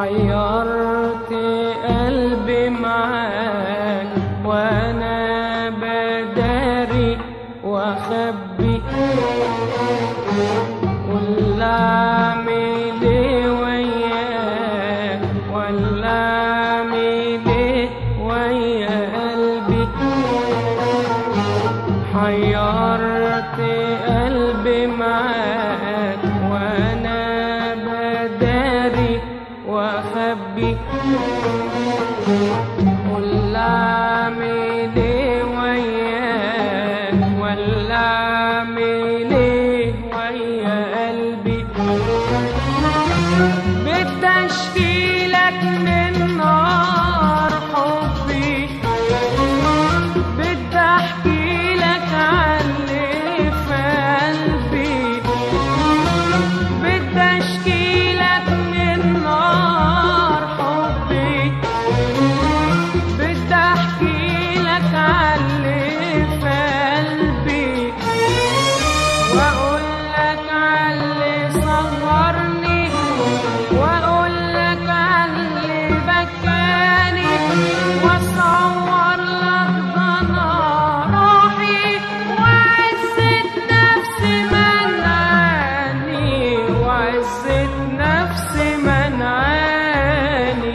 حيرت قلبي معاك وانا بداري واخبي ولا اعمل ايه وياك ولا اعمل ايه ويا قلبي حيرت قلبي معاك وانا بداري واخبي قول اعمل ايه وياك ولا اعمل ايه ويا قلبي بتشكيلك من نار حبي بدي احكي لك عن اللي في قلبي بدي اشكي لك من نار حبي بدي احكي لك عن اللي في قلبي واقول لك عن اللي صغرني واقول لك عن اللي بكاني واصور لك ضنا روحي وعزة نفسي منعاني وعزة نفسي منعاني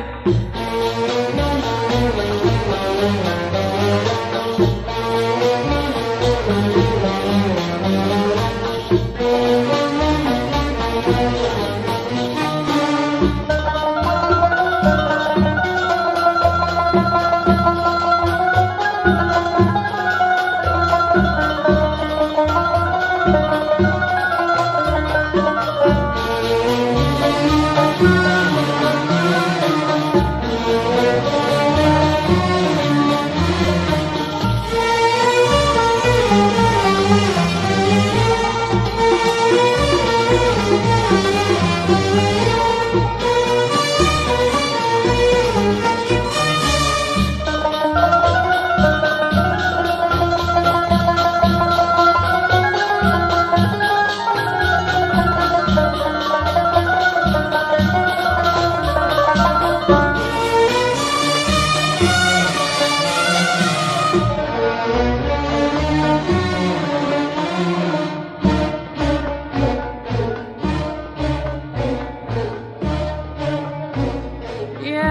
يا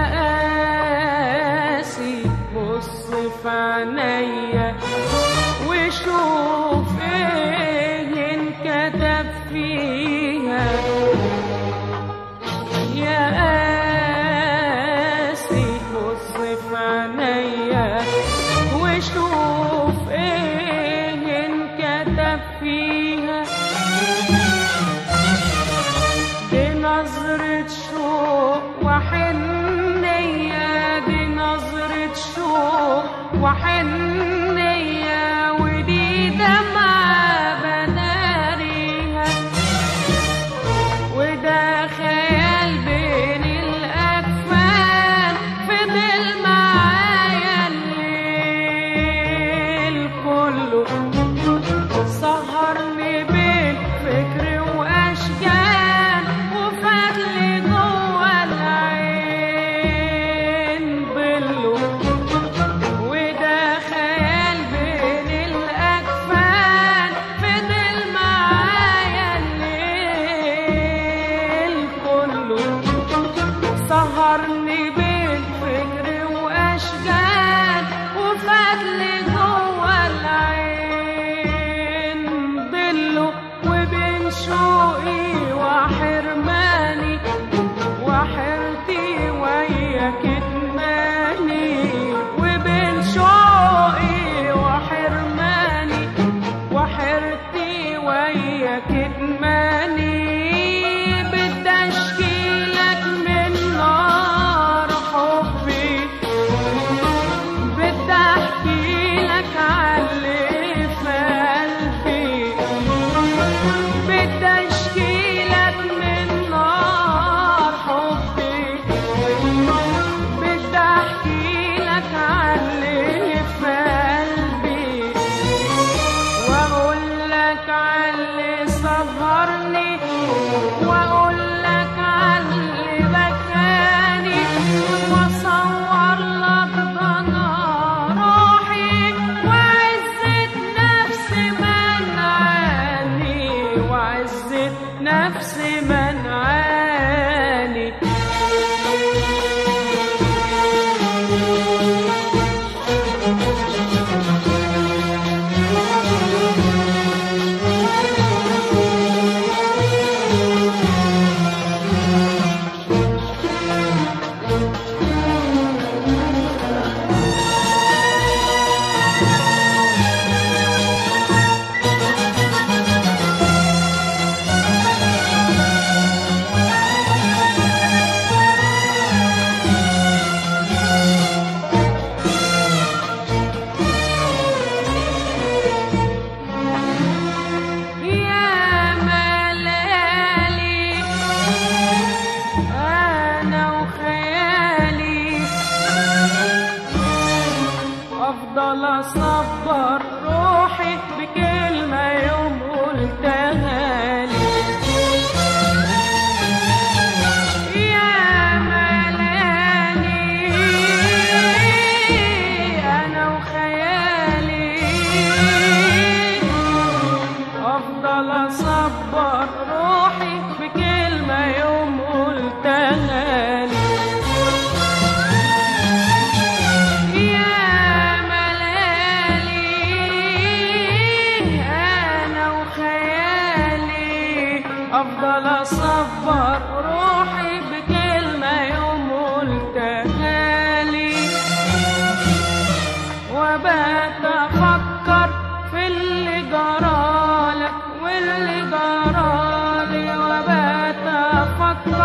قاسي بص في عينيا وشوف ايه انكتب فيها يا قاسي بص في عينيا وشوف ايه انكتب فيها دي نظرة شوق وحنية دي نظرة شوق وحنية ودي دمعة بداريها وده خيال بين الأكفان فضل معايا الليل كله سهرني بين فكر واشجان وفضلي جوه العين ضله وده خيال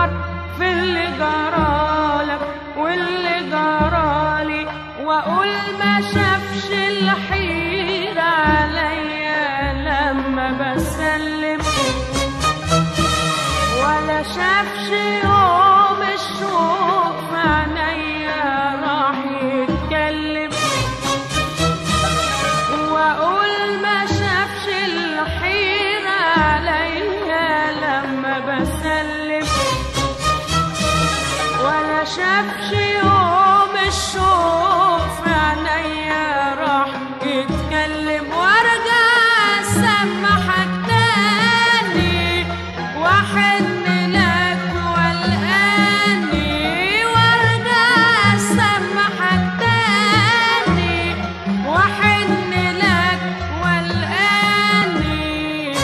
افكر في اللي جرالك واللي جرالي واقول ما شافش الحيرة عليا لما بسلم ولا شافش يوم الشوق في عينيا راح يتكلم واقول ما شافش الحيرة عليا لما بسلم ولا شافش يوم الشوق في عينيا راح يتكلم وارجع اسمحك تاني واحن لك والاني وارجع اسمحك تاني واحن لك والاني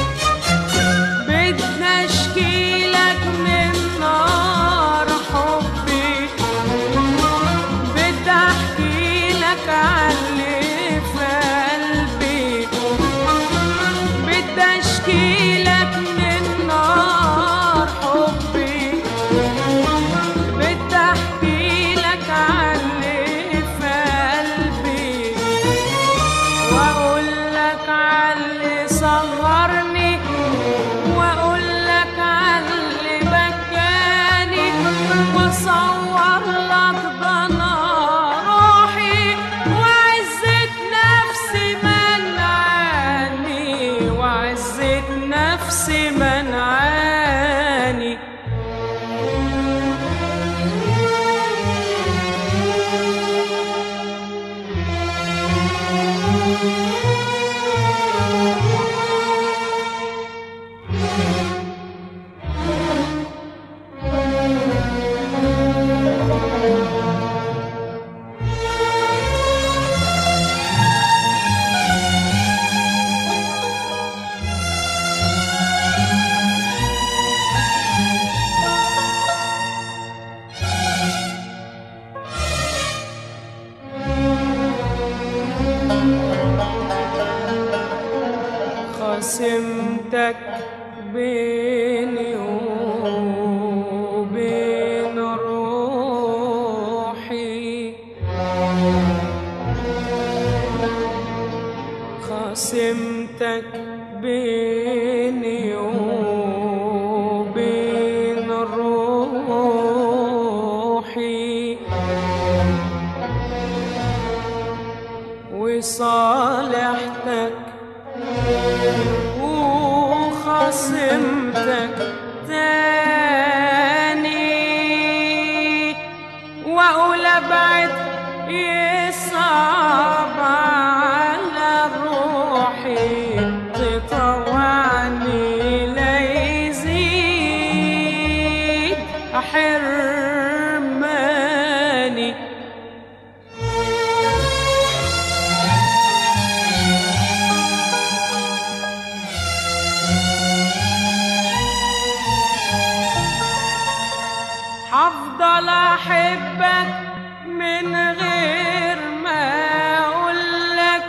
بدنا اشكيلك من نار حبي بدي احكي لك عاللي في قلبي بدي اشكي لك من نار حبي بدي احكي لك عاللي في قلبي واقول لك عاللي صغرني واقول لك عاللي بكاني واصور لك ضنا روحي وعزة نفسي منعاني وعزة نفسي منعاني خصمتك بيني وبين روحي خصمتك بيني وبين روحي وصالحتك وخصمتك تاني واقول ابعد يصعب على روحي تطوعني ليزيد حرماني هفضل احبك من غير ما اقولك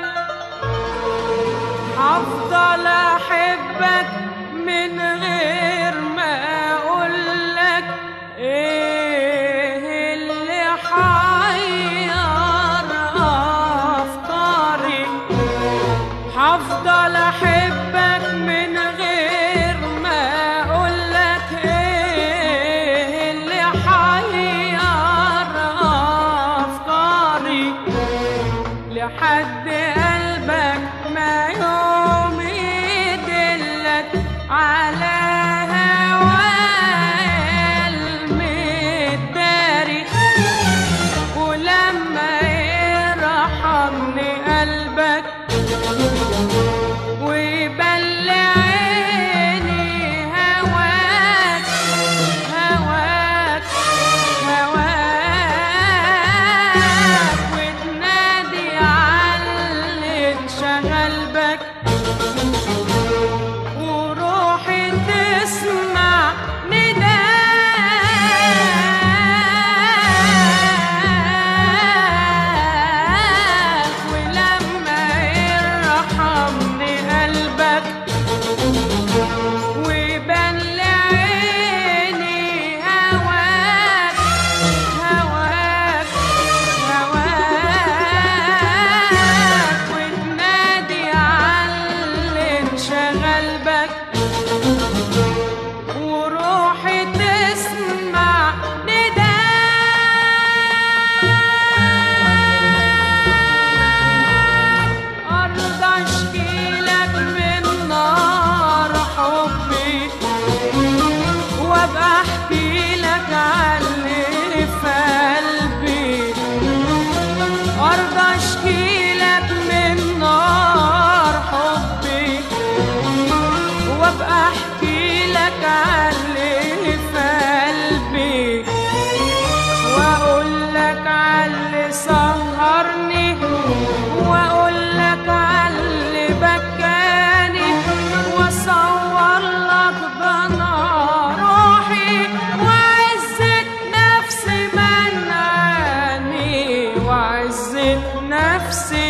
هفضل احبك من غير ما اقولك ايه اللي حير افكاري هفضل احبك من غير ما اقولك ايه اللي حير نفسي